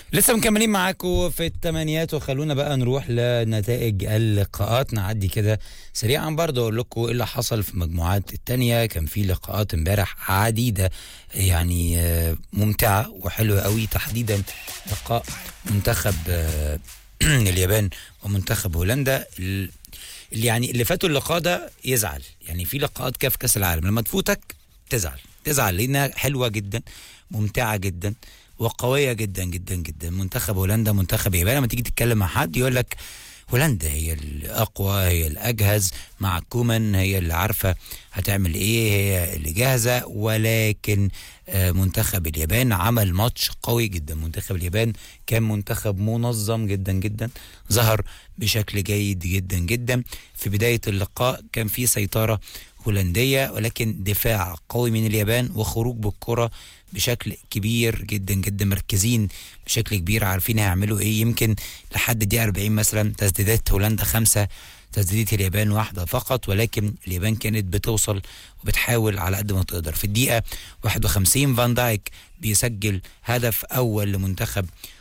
لسه مكملين معاكم في الثمانيات وخلونا بقى نروح لنتائج اللقاءات نعدي كده سريعا برضه اقول لكم ايه اللي حصل في المجموعات التانية كان في لقاءات امبارح عديدة يعني آه، ممتعة وحلوة قوي تحديدا لقاء منتخب آه، اليابان ومنتخب هولندا ال- اللي يعني اللي فاتوا اللقاء ده يزعل يعني في لقاءات كده في كاس العالم لما تفوتك تزعل تزعل لانها حلوه جدا ممتعه جدا وقويه جدا جدا جدا منتخب هولندا منتخب اليابان لما تيجي تتكلم مع حد يقول لك هولندا هي الاقوى هي الاجهز مع كومان هي اللي عارفه هتعمل ايه هي اللي جاهزه ولكن آه، منتخب اليابان عمل ماتش قوي جدا منتخب اليابان كان منتخب منظم جدا جدا ظهر بشكل جيد جدا جدا في بدايه اللقاء كان في سيطره هولنديه ولكن دفاع قوي من اليابان وخروج بالكره بشكل كبير جدا جدا مركزين بشكل كبير عارفين هيعملوا ايه يمكن لحد دقيقه 40 مثلا تسديدات هولندا خمسه تسديدة اليابان واحدة فقط ولكن اليابان كانت بتوصل وبتحاول على قد ما تقدر في الدقيقة 51 فان دايك بيسجل هدف أول لمنتخب